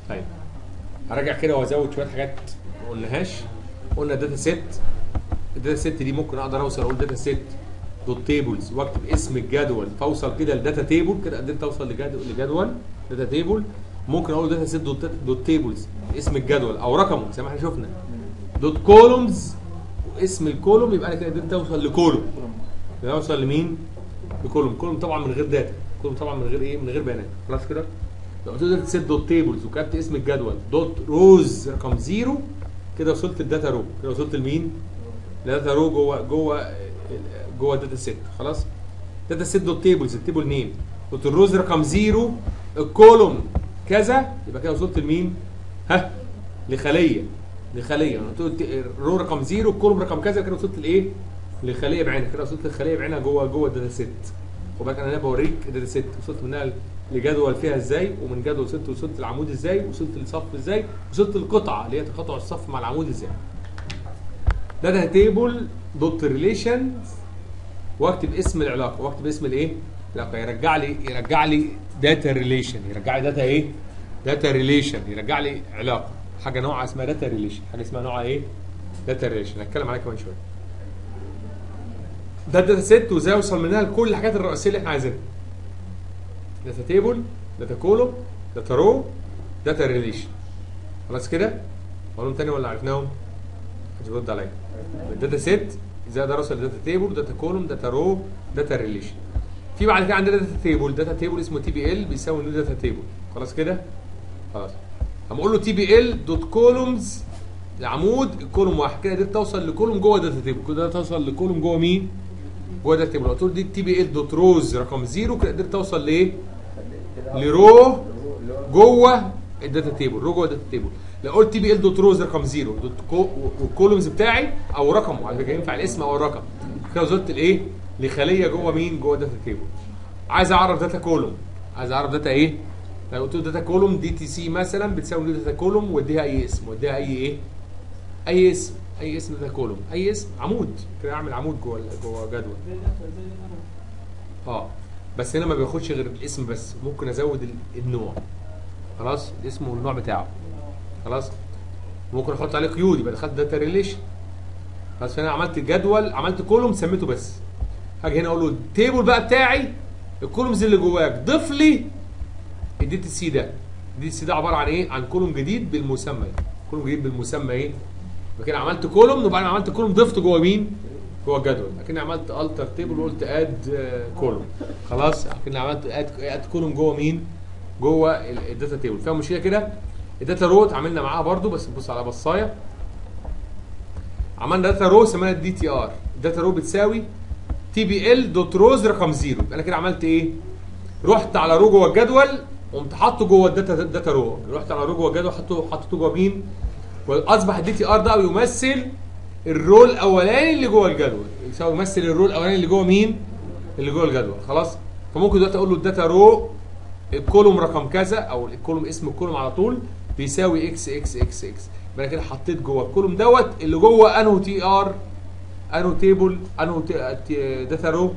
طيب هرجع كده وازود شويه حاجات ما قلناهاش قلنا داتا سيت الداتا سيت دي ممكن اقدر اوصل اقول داتا سيت دوت تيبلز واكتب اسم الجدول فاوصل كده لداتا تيبل كده قدرت اوصل لجدول لجدول داتا تيبل ممكن اقول داتا سيت دوت دوت تيبلز اسم الجدول او رقمه زي ما احنا شفنا دوت كولومز واسم الكولوم يبقى انا كده قدرت اوصل لكولوم يبقى اوصل لمين؟ لكولوم كولوم طبعا من غير داتا كولوم طبعا من غير ايه؟ من غير بيانات خلاص كده؟ لو قلت له داتا سيت دوت تيبلز وكتبت اسم الجدول دوت روز رقم زيرو كده وصلت الداتا رو كده وصلت لمين؟ لداتا رو جوه جوه جوه الداتا سيت خلاص؟ داتا سيت دوت تيبلز التيبل نيم قلت الروز رقم زيرو الكولوم كذا يبقى كده وصلت لمين؟ ها؟ لخليه لخليه انا قلت الرو رقم زيرو الكولوم رقم كذا كده وصلت لايه؟ لخليه بعينها كده وصلت للخليه بعينها جوه جوه الداتا سيت خد بالك انا هنا بوريك الداتا سيت وصلت منها لجدول فيها ازاي ومن جدول وصلت وصلت العمود ازاي وصلت للصف ازاي وصلت للقطعه اللي هي تقاطع الصف مع العمود ازاي داتا تيبل دوت ريليشن واكتب اسم العلاقه واكتب اسم الايه العلاقه يرجع لي يرجع لي داتا ريليشن يرجع لي داتا ايه داتا ريليشن يرجع لي علاقه حاجه نوعها اسمها داتا ريليشن حاجه اسمها نوعها ايه داتا ريليشن هتكلم عليها كمان شويه ده داتا سيت وازاي اوصل منها لكل الحاجات الرئيسيه اللي احنا عايزينها داتا تيبل داتا كولوم داتا رو داتا ريليشن خلاص كده اقولهم تاني ولا عرفناهم محدش بيرد عليا الداتا سيت ازاي اقدر اوصل لداتا تيبل داتا كولوم داتا رو داتا ريليشن في بعد كده عندنا داتا تيبل داتا تيبل اسمه تي بي ال بيساوي نيو داتا تيبل خلاص كده خلاص هنقول له تي بي ال دوت كولومز العمود الكولوم واحد كده قدرت توصل لكولوم جوه داتا تيبل كده قدرت توصل لكولوم جوه مين؟ جوه داتا تيبل قلت له دي تي بي ال دوت روز رقم زيرو كده قدرت توصل لايه؟ لرو جوه الداتا تيبل رو جوه الداتا تيبل لو قلت تي بي ال دوت روز رقم زيرو دوت كو والكولومز بتاعي او رقمه على فكره ينفع الاسم او الرقم كده وصلت لايه؟ لخليه جوه مين؟ جوه الداتا تيبل عايز اعرف داتا كولوم عايز اعرف داتا ايه؟ لو قلت له داتا كولوم دي تي سي مثلا بتساوي داتا كولوم واديها اي اسم واديها اي ايه؟ اي اسم اي اسم داتا كولوم اي اسم عمود كده اعمل عمود جوه جوه جدول اه بس هنا ما بياخدش غير الاسم بس ممكن ازود ال- النوع خلاص الاسم والنوع بتاعه خلاص ممكن احط عليه قيود يبقى دخلت داتا ريليشن خلاص فانا عملت جدول عملت كولوم سميته بس هاجي هنا اقول له التيبل بقى بتاعي الكولومز اللي جواك ضيف لي الدي تي سي ده الدي تي سي ده عباره عن ايه عن كولوم جديد بالمسمى كولوم جديد بالمسمى ايه فكده عملت كولوم وبعدين عملت كولوم ضفته جوه مين جوه الجدول لكن عملت التر تيبل وقلت اد كولوم خلاص لكن عملت اد اد كولوم جوه مين جوه ال- الداتا تيبل فيها مشكله كده الداتا رو اتعاملنا معاها برضو بس نبص على بصايه عملنا داتا رو سميناها دي تي ار الداتا رو بتساوي تي بي ال دوت روز رقم زيرو يبقى انا كده عملت ايه رحت على رو جوه الجدول قمت حاطه جوه الداتا داتا رو رحت على رو جوه الجدول حطيته حطيته جوه مين واصبح الدي تي ار ده يمثل الرول الاولاني اللي جوه الجدول يساوي يمثل الرول الاولاني اللي جوه مين اللي جوه الجدول خلاص فممكن دلوقتي اقول له الداتا رو الكولوم رقم كذا او الكولوم اسم الكولوم على طول بيساوي اكس اكس اكس اكس يبقى انا كده حطيت جوه الكولوم دوت اللي جوه انهو تي ار انهو تيبل انهو تي- تي- داتا رو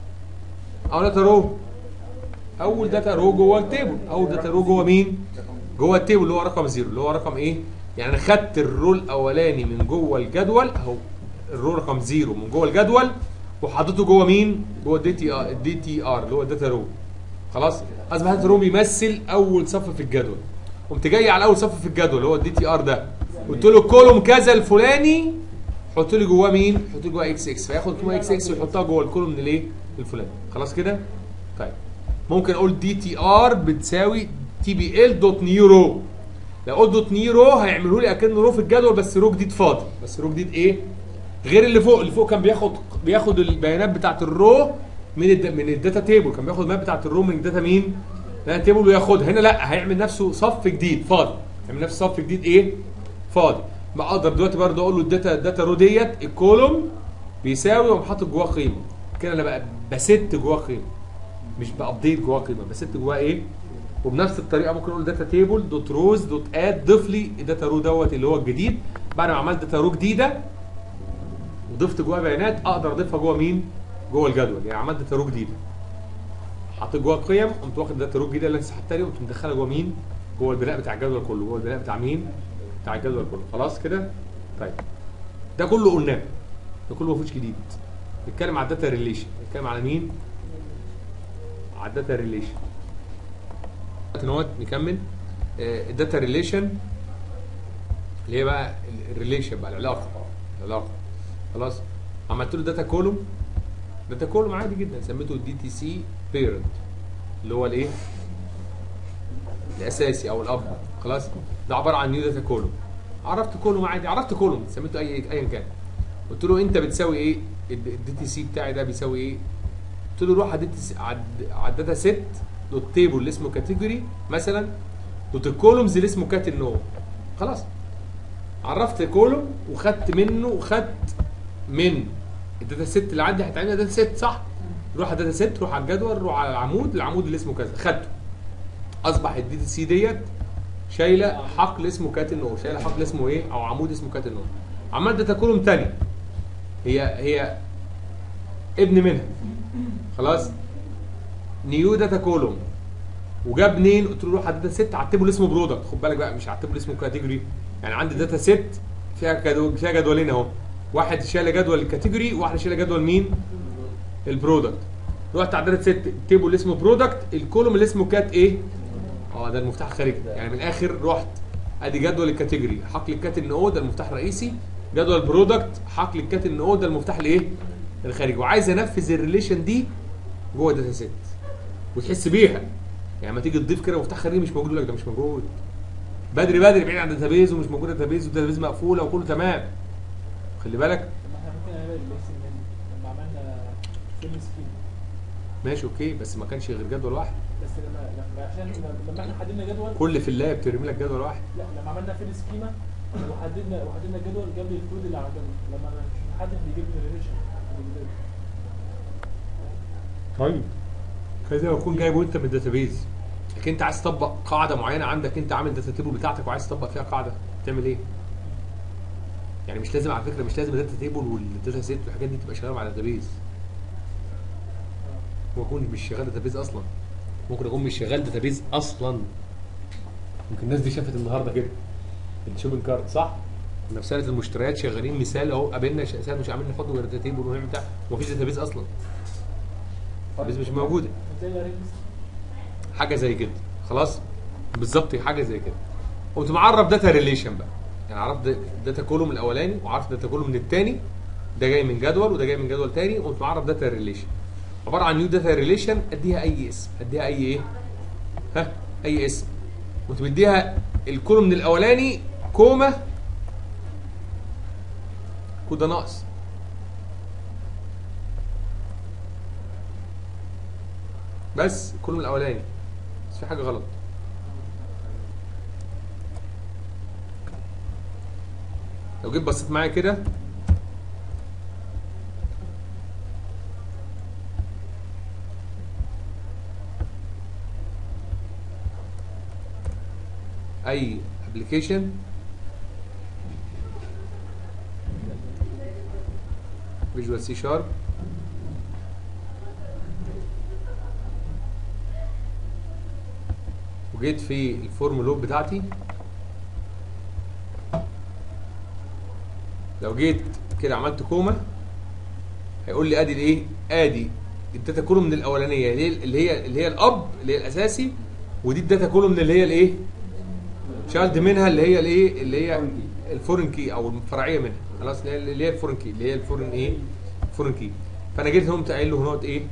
او داتا رو اول داتا رو جوه التيبل اول داتا رو جوه مين جوه التيبل اللي هو رقم زيرو اللي هو رقم ايه يعني انا خدت الرول الاولاني من جوه الجدول اهو الرول رقم زيرو من جوه الجدول وحطيته جوه مين جوه الدي تي ار الدي تي ار اللي هو الداتا رو خلاص اصبح الداتا رو بيمثل اول صف في الجدول قمت جاي على اول صف في الجدول اللي هو الدي تي ار ده قلت له كولوم كذا الفلاني حط لي جواه مين حط لي جواه اكس اكس فياخد قيمه اكس اكس ويحطها جوه الكولوم الايه الفلاني خلاص كده طيب ممكن اقول دي تي ار بتساوي تي بي ال دوت نيو رو لو قلت دوت نيو رو هيعملوا لي اكنه رو في الجدول بس رو جديد فاضي بس رو جديد ايه غير اللي فوق اللي فوق كان بياخد بياخد البيانات بتاعت الرو من الد... من الداتا تيبل كان بياخد البيانات بتاعت الرو من الداتا مين الداتا تيبل وياخدها هنا لا هيعمل نفسه صف جديد فاضي هيعمل نفسه صف جديد ايه فاضي ما اقدر دلوقتي برضه اقول له الداتا الداتا رو ديت الكولوم بيساوي واقوم حاطط جواه قيمه كده انا بقى بست جواه قيمه مش بابديت جواه قيمه بست جواه ايه وبنفس الطريقه ممكن اقول داتا تيبل دوت روز دوت اد ضيف لي الداتا رو دوت اللي هو الجديد بعد ما عملت داتا رو جديده وضفت جواها بيانات اقدر اضيفها جوه مين؟ جوه الجدول يعني عملت داتا رو جديده حطيت جوه قيم قمت واخد داتا رو جديده اللي انا سحبتها دي قمت مدخلها جوه مين؟ جوه البناء بتاع الجدول كله جوه البناء بتاع مين بتاع الجدول كله خلاص كده طيب ده كله قلناه ده كله ما فيهوش جديد بيتكلم على الداتا ريليشن بيتكلم على مين على الداتا ريليشن نقعد نكمل الداتا ريليشن اللي هي بقى الريليشن بقى العلاقه العلاقه خلاص عملت له داتا كولوم داتا كولوم عادي جدا سميته دي تي سي بيرنت اللي هو الايه الاساسي او الاب خلاص ده عباره عن نيو داتا كولوم عرفت كولوم عادي عرفت كولوم سميته اي ايا كان قلت له انت بتساوي ايه الدي تي سي بتاعي ده بيساوي ايه قلت له روح على على الداتا سيت دوت تيبل اللي اسمه كاتيجوري مثلا دوت الكولومز اللي اسمه كات النو خلاص عرفت كولوم وخدت منه وخدت من الداتا سيت اللي عندي هتعمل داتا سيت صح روح على الداتا سيت روح على الجدول روح على العمود العمود اللي اسمه كذا خدته اصبح الدي تي سي ديت شايله حقل اسمه كات النو شايله حقل اسمه ايه او عمود اسمه كات النو عملت داتا كولوم تاني هي هي ابن منها خلاص نيو داتا كولوم وجاب منين قلت له روح على داتا سيت على التيبل اسمه برودكت خد بالك بقى مش على التيبل اسمه كاتيجوري يعني عندي داتا سيت فيها جدول فيها جدولين اهو واحد شايل جدول الكاتيجوري وواحد شايل جدول مين البرودكت رحت على داتا سيت التيبل اللي اسمه برودكت الكولوم اللي اسمه كات ايه اه ده المفتاح الخارجي يعني من الاخر رحت ادي جدول الكاتيجوري حقل الكات ان او ده المفتاح الرئيسي جدول البرودكت حقل الكات ان او ده المفتاح الايه الخارجي وعايز انفذ الريليشن دي جوه الداتا سيت وتحس بيها يعني لما تيجي تضيف كده مفتاح خارجي مش موجود لك ده مش موجود بدري بدري بعيد عن الداتابيز ومش موجود الداتابيز والداتابيز مقفوله وكله تمام خلي بالك طب ما احنا ممكن نعمل الليسن لما عملنا فيلم سكيم ماشي اوكي بس ما كانش غير جدول واحد بس لما لما عشان لما احنا حددنا جدول كل في اللاب بترمي لك جدول واحد لا لما عملنا فيل سكيما وحددنا وحددنا الجدول جاب لي الكود اللي على الجدول لما مش محدد بيجيب لي الريليشن طيب كذا يكون جايبه انت من الداتابيز لكن انت عايز تطبق قاعده معينه عندك انت عامل داتا تيبل بتاعتك وعايز تطبق فيها قاعده تعمل ايه؟ يعني مش لازم على فكره مش لازم الداتا تيبل والداتا سيت والحاجات دي تبقى شغاله مع الداتابيز ممكن اكون مش شغال داتابيز اصلا ممكن اكون مش شغال داتابيز اصلا ممكن الناس دي شافت النهارده كده الشوبنج كارت صح؟ كنا في سنه المشتريات شغالين مثال اهو قابلنا ش- سنه مش عاملين نحط داتا تيبل ونعمل بتاع ومفيش داتابيز اصلا الداتابيز مش موجوده زي الريلز حاجه زي كده خلاص بالظبط حاجه زي كده قمت معرف داتا ريليشن بقى يعني عرفت داتا كولوم الاولاني وعرفت داتا كولوم من الثاني ده جاي من جدول وده جاي من جدول تاني قمت معرف داتا ريليشن عباره عن نيو داتا ريليشن اديها اي اسم اديها اي ايه ها اي اسم قمت مديها الكولوم الاولاني كوما كود ده ناقص بس الكولوم الاولاني بس في حاجه غلط لو جيت بصيت معايا كده اي ابلكيشن فيجوال سي شارب وجيت في الفورم لوب بتاعتي لو جيت كده عملت كوما هيقول لي ادي الايه ادي الداتا كولوم من الاولانيه اللي هي اللي هي اللي هي الاب اللي هي الاساسي ودي الداتا كولوم اللي هي الايه شالد منها اللي هي الايه اللي هي الفورن كي او الفرعيه منها خلاص اللي هي اللي هي الفورن كي اللي هي الفورن ايه فورن كي فانا جيت هنا قمت قايل له هنا ايه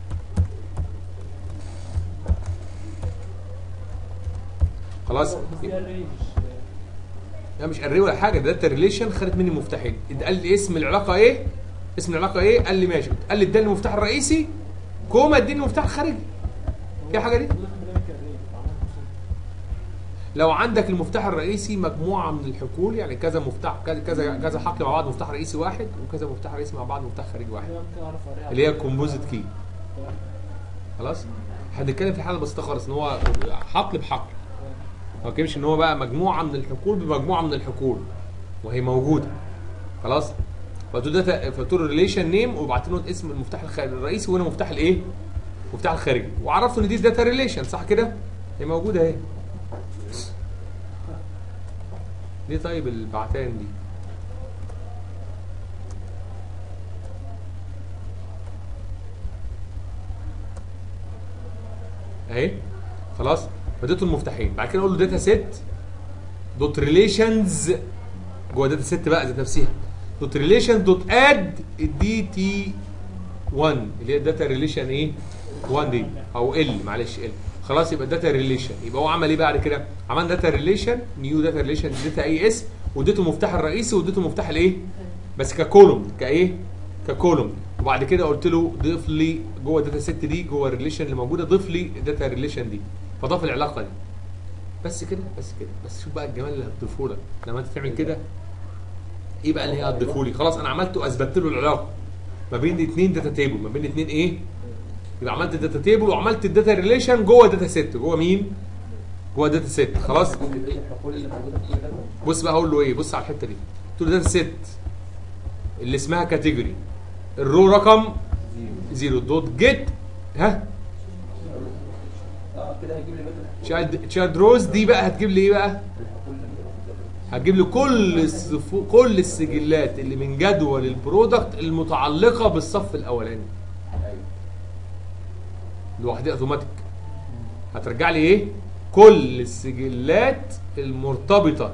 خلاص بس دي اري مش لا مش اري ولا حاجه ده داتا ريليشن خدت مني مفتاحين قال لي اسم العلاقه ايه اسم العلاقه ايه قال لي ماشي قال لي اداني المفتاح الرئيسي كوما اديني المفتاح الخارجي ايه الحاجه دي موجودة في البرنامج كاري عملت قصور. لو عندك المفتاح الرئيسي مجموعه من الحقول يعني كذا مفتاح كذا كذا كذا حقل مع بعض مفتاح رئيسي واحد وكذا مفتاح رئيسي مع بعض مفتاح خارجي واحد أنا ممكن اعرف اوريها اللي هي الكومبوزيت كي خلاص هنتكلم في حاله بسيطه خالص ان هو حقل بحقل ما بتكلمش ان هو بقى مجموعه من الحقول بمجموعه من الحقول وهي موجوده خلاص فقلت له داتا فقلت له ريليشن نيم وبعت له اسم المفتاح الخ- الرئيسي وهنا مفتاح الايه؟ المفتاح الخارجي وعرفت ان دي داتا ريليشن صح كده؟ هي موجوده اهي ليه طيب البعتان دي اهي خلاص فاديته المفتاحين بعد كده اقول له داتا سيت دوت ريليشنز جوه داتا سيت بقى ذات نفسها دوت ريليشن دوت اد الدي تي 1 اللي هي الداتا ريليشن ايه 1 دي او ال معلش ال خلاص يبقى داتا ريليشن يبقى هو عمل ايه بعد كده عمل داتا ريليشن نيو داتا ريليشن داتا اي اس واديته المفتاح الرئيسي واديته مفتاح الايه بس ككولوم كايه ككولوم وبعد كده قلت له ضيف لي جوه الداتا سيت دي جوه الريليشن اللي موجوده ضيف لي الداتا ريليشن دي فضاف العلاقه دي بس كده بس كده بس شوف بقى الجمال اللي هتضيفه لك لما انت تعمل كده ايه بقى اللي هي هتضيفه لي خلاص انا عملت واثبتت له العلاقه ما بين اثنين داتا تيبل ما بين اثنين ايه يبقى عملت الداتا تيبل وعملت الداتا ريليشن جوه داتا سيت جوه مين جوه داتا سيت خلاص جملة ايه الحقول اللي موجودة في كل ده بص بقى هقول له ايه بص على الحته دي قلت له داتا سيت اللي اسمها كاتيجوري الرو رقم زيرو دوت جيت ها اه كده هيجيب لي مثلا تشايلد تشايلد روز دي بقى هتجيب لي ايه بقى الحقول اللي موجودة في هتجيب لي كل الصفو... كل السجلات اللي من جدول البرودكت المتعلقه بالصف الاولاني ايوه لوحدها اوتوماتيك هترجع لي ايه كل السجلات المرتبطه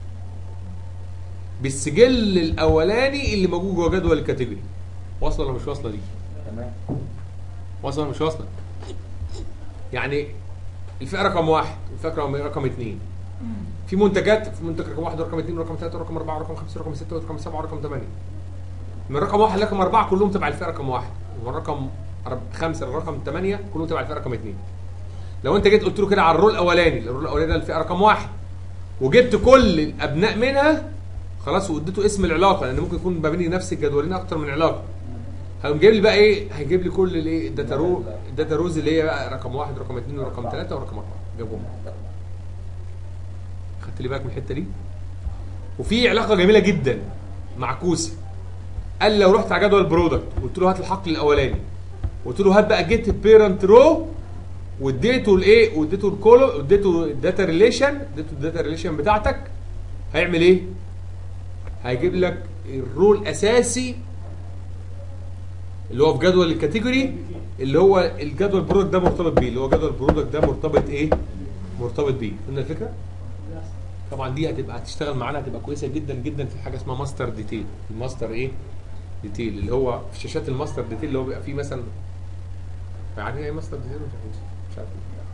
بالسجل الاولاني اللي موجود جوه جدول الكاتيجوري واصله ولا مش واصله دي تمام واصله ولا مش واصله يعني الفئه رقم واحد والفئه رقم رقم اثنين في منتجات في منتج رقم واحد ورقم اثنين ورقم ثلاثه ورقم اربعه ورقم خمسه ورقم سته ورقم سبعه ورقم ثمانيه من رقم واحد لرقم اربعه كلهم تبع الفئه رقم واحد ومن رقم أرب- خمسه لرقم ثمانيه كلهم تبع الفئه رقم اثنين لو انت جيت قلت له كده على الرول الاولاني الرول الاولاني ده الفئه رقم واحد وجبت كل الابناء منها خلاص واديته اسم العلاقه لان ممكن يكون ما بين نفس الجدولين اكتر من علاقه هيقوم جايب لي بقى ايه هيجيب لي كل الايه الداتا رو الداتا روز اللي هي بقى رقم واحد ورقم اثنين ورقم ثلاثه ورقم اربعه جابهم خدت لي بالك من الحته دي وفي علاقه جميله جدا معكوسه قال لي لو رحت على جدول البرودكت قلت له هات الحقل الاولاني قلت له هات بقى جيت بيرنت رو واديته الايه واديته الكولو واديته الداتا ريليشن اديته الداتا ريليشن بتاعتك هيعمل ايه هيجيب لك الرول الاساسي اللي هو في جدول الكاتيجوري اللي هو الجدول البرودكت ده مرتبط بيه اللي هو جدول البرودكت ده مرتبط ايه مرتبط بيه فهمنا الفكره طبعا دي هتبقى هتشتغل معانا هتبقى كويسه جدا جدا في حاجه اسمها ماستر ديتيل الماستر ايه ديتيل اللي هو في شاشات الماستر ديتيل اللي هو بيبقى فيه مثلا عارفين ايه ماستر ديتيل ولا مش عارف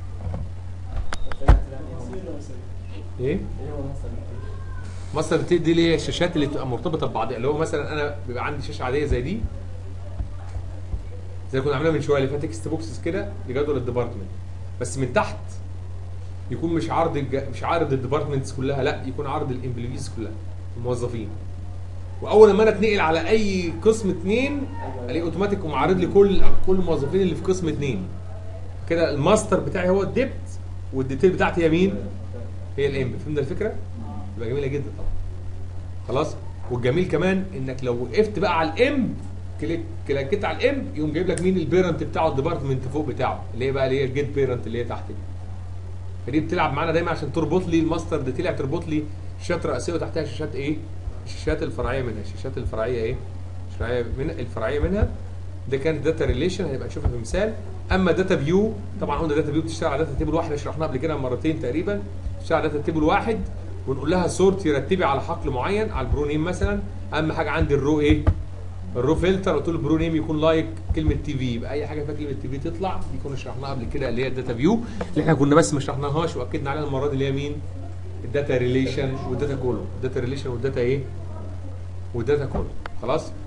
ايه ايه هو مثلا ماستر ديتيل دي اللي هي الشاشات اللي بتبقى مرتبطه ببعضها اللي هو مثلا انا بيبقى عندي شاشه عاديه زي دي زي اللي كنا عاملينها من شويه اللي فيها تكست بوكسز كده لجدول الديبارتمنت بس من تحت يكون مش عارض الج... مش عارض الديبارتمنتس كلها لا يكون عارض الامبلويز كلها الموظفين واول ما انا اتنقل على اي قسم اثنين الاقي اوتوماتيك يقوم عارض لي كل كل الموظفين اللي في قسم اثنين كده الماستر بتاعي هو الديبت والديتيل بتاعتي هي مين؟ هي الام فهمت الفكره؟ تبقى جميله جدا طبعا خلاص والجميل كمان انك لو وقفت بقى على الام كليك كليكت على الام يقوم جايب لك مين البيرنت بتاعه الديبارتمنت فوق بتاعه اللي هي بقى اللي هي الجيت بيرنت اللي هي تحت دي فدي بتلعب معانا دايما عشان تربط لي الماستر دي طلع تربط لي شاشات رئيسيه وتحتها شاشات ايه؟ الشاشات الفرعيه منها الشاشات الفرعيه ايه؟ الفرعيه من الفرعيه منها ده كان داتا ريليشن هنبقى نشوفها في مثال اما داتا فيو طبعا قلنا داتا فيو بتشتغل على داتا تيبل واحد شرحناها قبل كده مرتين تقريبا بتشتغل على داتا تيبل واحد ونقول لها سورت يرتبي على حقل معين على البرو نيم مثلا اهم حاجه عندي الرو ايه؟ الرو فلتر قلت له البرو نيم يكون لايك كلمه تي في يبقى اي حاجه فيها كلمه تي في تطلع دي كنا شرحناها قبل كده اللي هي الداتا فيو اللي احنا كنا بس ما شرحناهاش واكدنا عليها المره دي اللي هي مين؟ الداتا ريليشن والداتا كولوم الداتا ريليشن والداتا ايه؟ والداتا كولوم خلاص؟